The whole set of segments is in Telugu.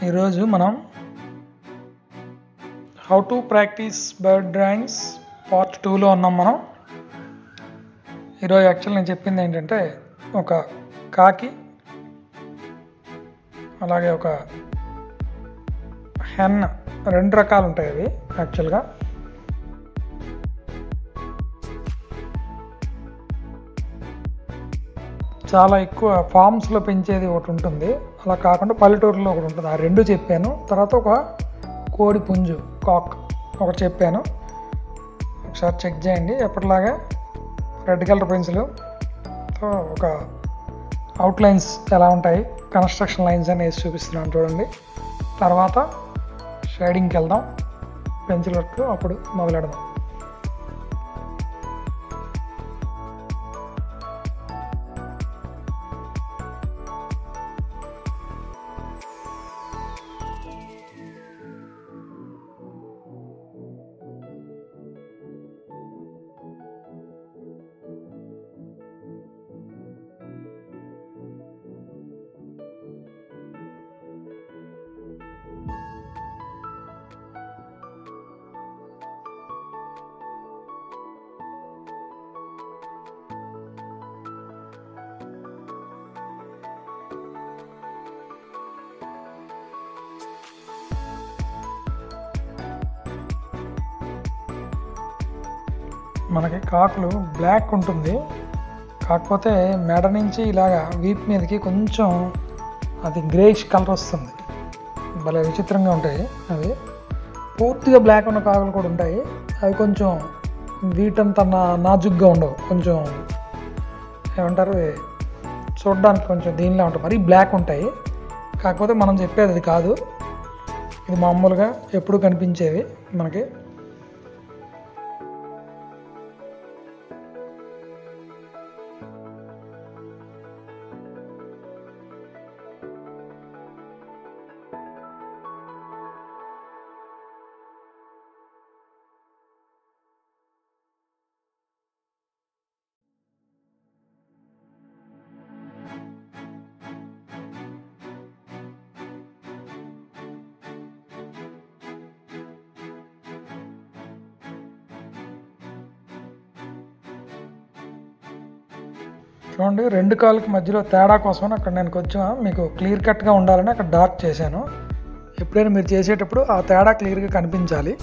ఈరోజు మనం how to practise bird drawings part టూలో ఉన్నాం మనం ఈరోజు యాక్చువల్ నేను చెప్పింది ఏంటంటే ఒక కాకి అలాగే ఒక హెన్ రెండు రకాలు ఉంటాయి అవి యాక్చువల్గా చాలా ఎక్కువ ఫామ్స్లో పెంచేది ఒకటి ఉంటుంది అలా కాకుండా పల్లెటూరులో ఒకటి ఉంటుంది ఆ రెండు చెప్పాను తర్వాత ఒక కోడి పుంజు కాక్ ఒకటి చెప్పాను ఒకసారి చెక్ చేయండి ఎప్పటిలాగా రెడ్ కలర్ పెన్సిల్ ఒక అవుట్లైన్స్ ఎలా ఉంటాయి కన్స్ట్రక్షన్ లైన్స్ అని వేసి చూపిస్తున్నాను చూడండి తర్వాత షేడింగ్కి వెళ్దాం పెన్సిల్ వర్క్ అప్పుడు మొదలెడదాం మనకి కాకులు బ్లాక్ ఉంటుంది కాకపోతే మెడ నుంచి ఇలాగా వీప్ మీదకి కొంచెం అది గ్రేష్ కలర్ వస్తుంది భలే విచిత్రంగా ఉంటాయి అవి పూర్తిగా బ్లాక్ ఉన్న కాకులు కూడా ఉంటాయి అవి కొంచెం వీటంతా నా నాజుగ్గా ఉండవు కొంచెం ఏమంటారు ఇవి చూడడానికి కొంచెం దీనిలా ఉంటాయి మరీ బ్లాక్ ఉంటాయి కాకపోతే మనం చెప్పేది అది కాదు ఇది మామూలుగా ఎప్పుడు కనిపించేవి మనకి చూడండి రెండు కాళ్ళకి మధ్యలో తేడా కోసం అక్కడ నేను కొంచెం మీకు క్లియర్ కట్గా ఉండాలని అక్కడ డార్క్ చేశాను ఎప్పుడైనా మీరు చేసేటప్పుడు ఆ తేడా క్లియర్గా కనిపించాలి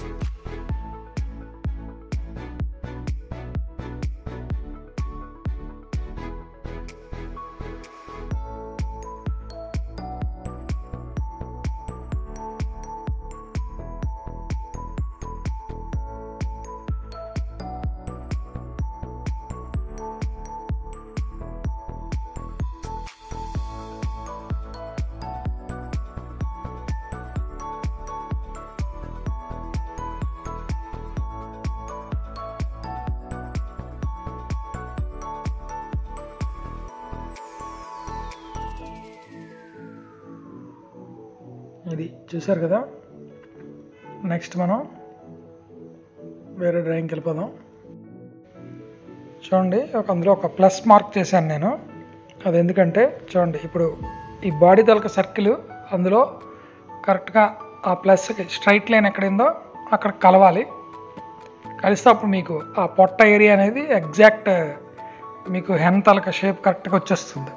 ఇది చూసారు కదా నెక్స్ట్ మనం వేరే డ్రాయింగ్కి వెళ్ళిపోదాం చూడండి ఒక అందులో ఒక ప్లస్ మార్క్ చేశాను నేను అది ఎందుకంటే చూడండి ఇప్పుడు ఈ బాడీ తలక సర్కిల్ అందులో కరెక్ట్గా ఆ ప్లస్ స్ట్రైట్ లైన్ ఎక్కడిందో అక్కడ కలవాలి కలిస్తే అప్పుడు మీకు ఆ పొట్ట ఏరియా అనేది ఎగ్జాక్ట్ మీకు హెన్ తలక షేప్ కరెక్ట్గా వచ్చేస్తుంది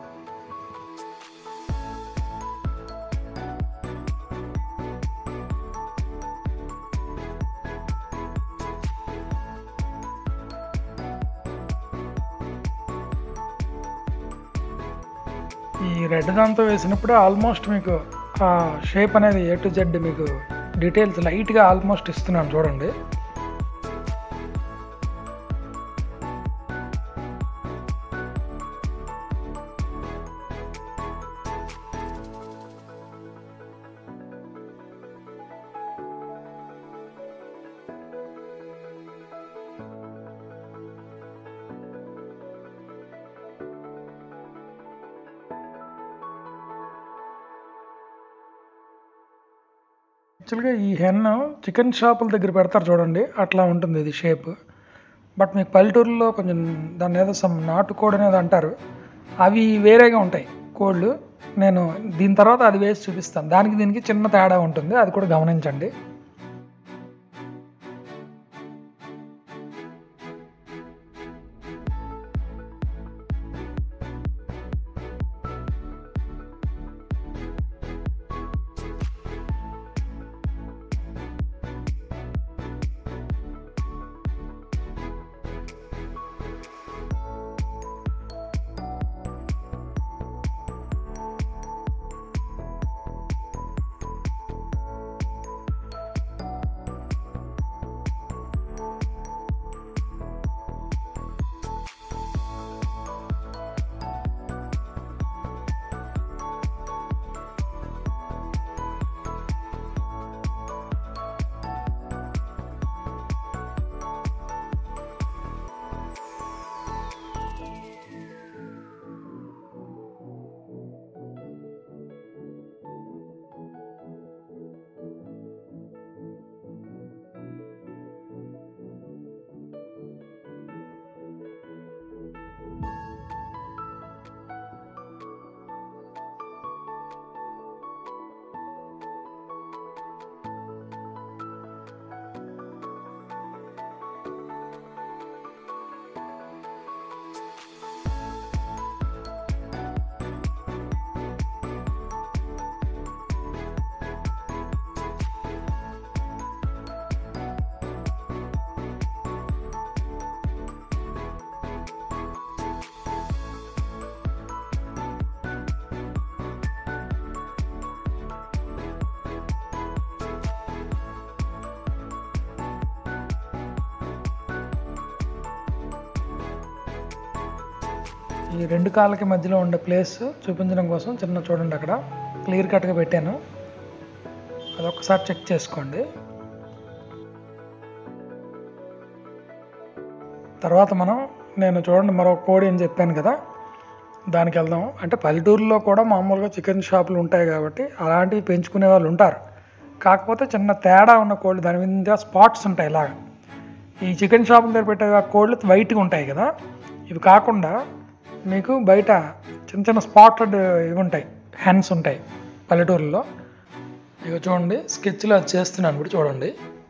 ఈ రెడ్ దాంతో వేసినప్పుడు ఆల్మోస్ట్ మీకు ఆ షేప్ అనేది ఏ టు జెడ్ మీకు డీటెయిల్స్ లైట్గా ఆల్మోస్ట్ ఇస్తున్నాను చూడండి యాక్చువల్గా ఈ హెన్ చికెన్ షాపుల దగ్గర పెడతారు చూడండి అట్లా ఉంటుంది ఇది షేప్ బట్ మీకు పల్లెటూరులో కొంచెం దాన్ని ఏదో సమ్ నాటుకోడి అనేది అంటారు అవి వేరేగా ఉంటాయి కోళ్ళు నేను దీని తర్వాత అది వేసి చూపిస్తాను దానికి దీనికి చిన్న తేడా ఉంటుంది అది కూడా గమనించండి ఈ రెండు కాళ్ళకి మధ్యలో ఉండే ప్లేస్ చూపించడం కోసం చిన్న చూడండి అక్కడ క్లియర్ కట్గా పెట్టాను అదొకసారి చెక్ చేసుకోండి తర్వాత మనం నేను చూడండి మరో కోడి అని చెప్పాను కదా దానికి వెళ్దాం అంటే పల్లెటూరులో కూడా మామూలుగా చికెన్ షాపులు ఉంటాయి కాబట్టి అలాంటివి పెంచుకునే వాళ్ళు ఉంటారు కాకపోతే చిన్న తేడా ఉన్న కోళ్ళు దాని మీద స్పాట్స్ ఉంటాయి ఇలాగా ఈ చికెన్ షాపుల దగ్గర పెట్టే కోళ్ళు వైట్గా ఉంటాయి కదా ఇవి కాకుండా మీకు బయట చిన్న చిన్న స్పాటెడ్ ఇవి ఉంటాయి హ్యాండ్స్ ఉంటాయి పల్లెటూరులో ఇక చూడండి స్కెచ్లో అది చేస్తున్నాను ఇప్పుడు చూడండి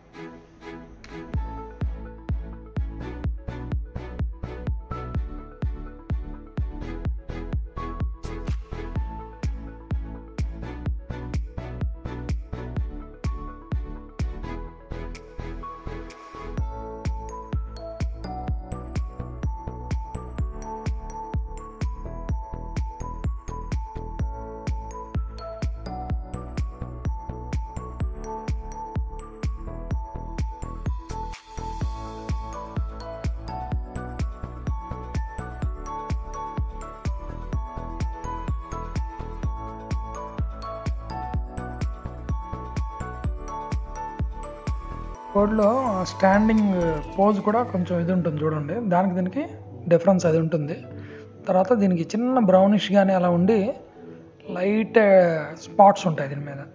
కోడ్లో స్టాండింగ్ పోజ్ కూడా కొంచెం ఇది ఉంటుంది చూడండి దానికి దీనికి డిఫరెన్స్ అది ఉంటుంది తర్వాత దీనికి చిన్న బ్రౌనిష్ కానీ అలా ఉండి లైట్ స్పాట్స్ ఉంటాయి దీని మీద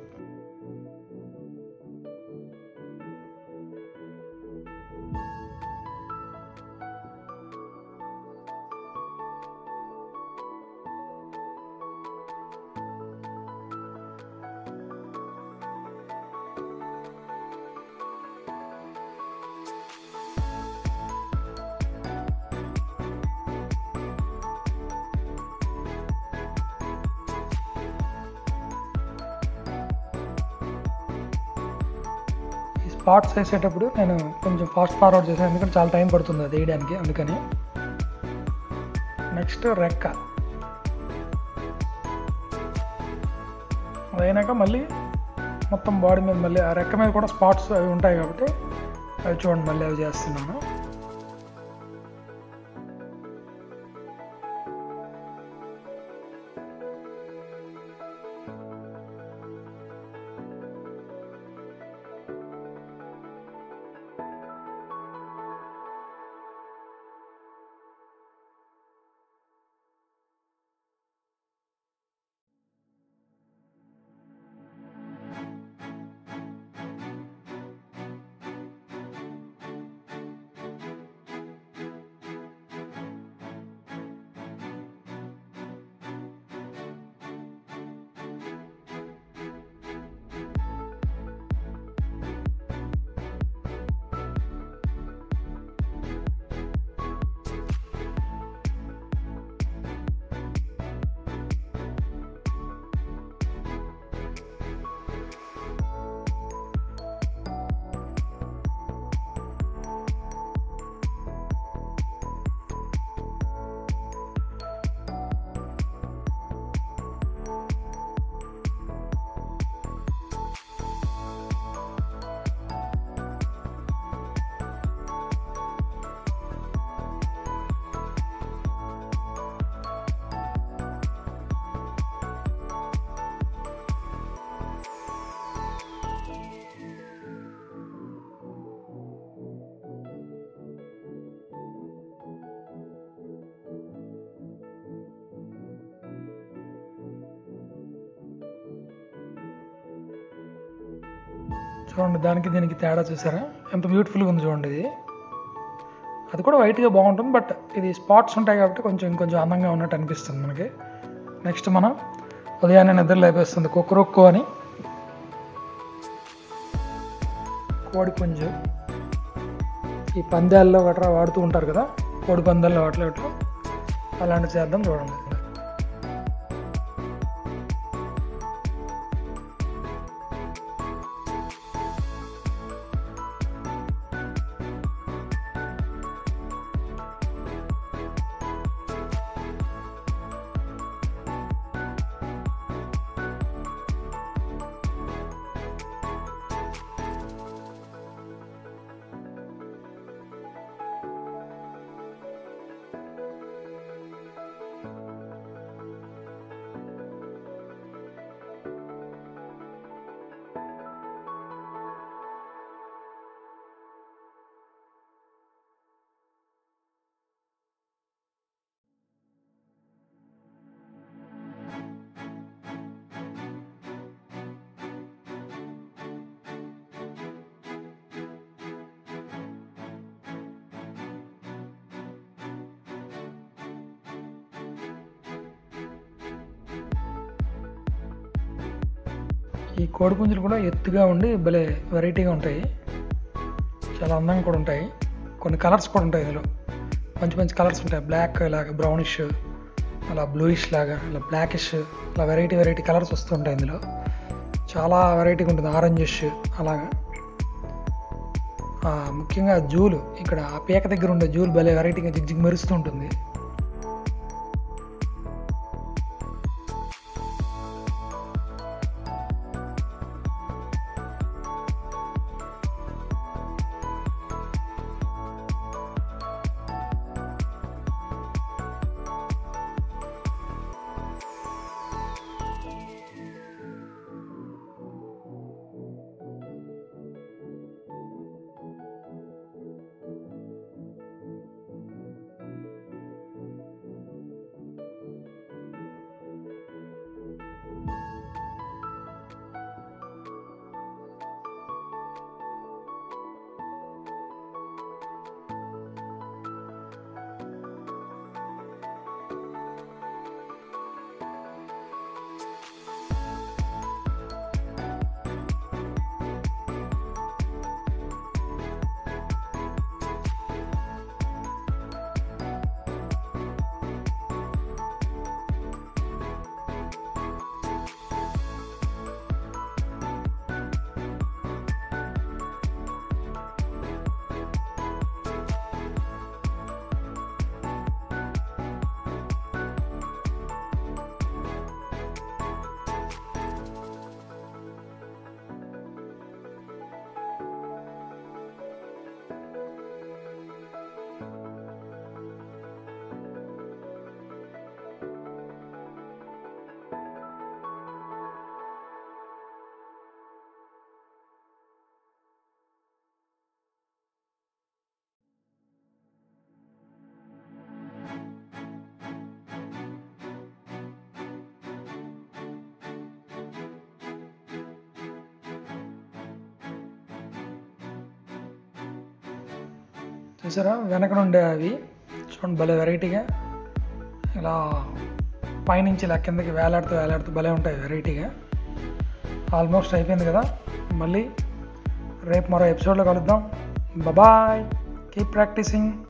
ఈ స్పాట్స్ వేసేటప్పుడు నేను కొంచెం ఫాస్ట్ ఫార్వర్డ్ చేశాను ఎందుకంటే చాలా టైం పడుతుంది అది వేయడానికి అందుకని నెక్స్ట్ రెక్క అది అయినాక మళ్ళీ మొత్తం బాడీ మీద మళ్ళీ ఆ రెక్క మీద కూడా స్పాట్స్ అవి ఉంటాయి కాబట్టి అవి చూడండి మళ్ళీ అవి చేస్తున్నాను చూడండి దానికి దీనికి తేడా చూసారా ఎంత బ్యూటిఫుల్గా ఉంది చూడండి ఇది అది కూడా వైట్గా బాగుంటుంది బట్ ఇది స్పాట్స్ ఉంటాయి కాబట్టి కొంచెం ఇంకొంచెం అందంగా ఉన్నట్టు అనిపిస్తుంది మనకి నెక్స్ట్ మనం ఉదయాన్నే నిద్ర లేపేస్తుంది కుక్కరొక్కు అని కోడి పుంజు ఈ పందాల్లో గట్రా వాడుతూ ఉంటారు కదా కోడి పందాల్లో వాటిలో ఇట్లా అలాంటివి చేద్దాం చూడండి ఈ కోడి పుంజులు కూడా ఎత్తుగా ఉండి భలే వెరైటీగా ఉంటాయి చాలా అందంగా కూడా ఉంటాయి కొన్ని కలర్స్ కూడా ఉంటాయి ఇందులో మంచి మంచి కలర్స్ ఉంటాయి బ్లాక్ ఇలాగ బ్రౌనిష్ అలా బ్లూయిష్ లాగా ఇలా బ్లాకిష్ అలా వెరైటీ వెరైటీ కలర్స్ వస్తుంటాయి ఇందులో చాలా వెరైటీగా ఉంటుంది ఆరెంజిష్ అలాగా ఆ, ముఖ్యంగా జూలు ఇక్కడ ఆ పీక దగ్గర ఉండే జూలు భలే వెరైటీగా జిగ్ జిగ్ మెరుస్తూ ఉంటుంది చూసారా వెనక నుండే అవి చూడండి భలే వెరైటీగా ఇలా పైనుంచి ఇలా కిందకి వేలాడుతూ వేలాడుతూ భలే ఉంటాయి వెరైటీగా ఆల్మోస్ట్ అయిపోయింది కదా మళ్ళీ రేపు మరో ఎపిసోడ్లో కలుద్దాం బాయ్ కీప్ ప్రాక్టీసింగ్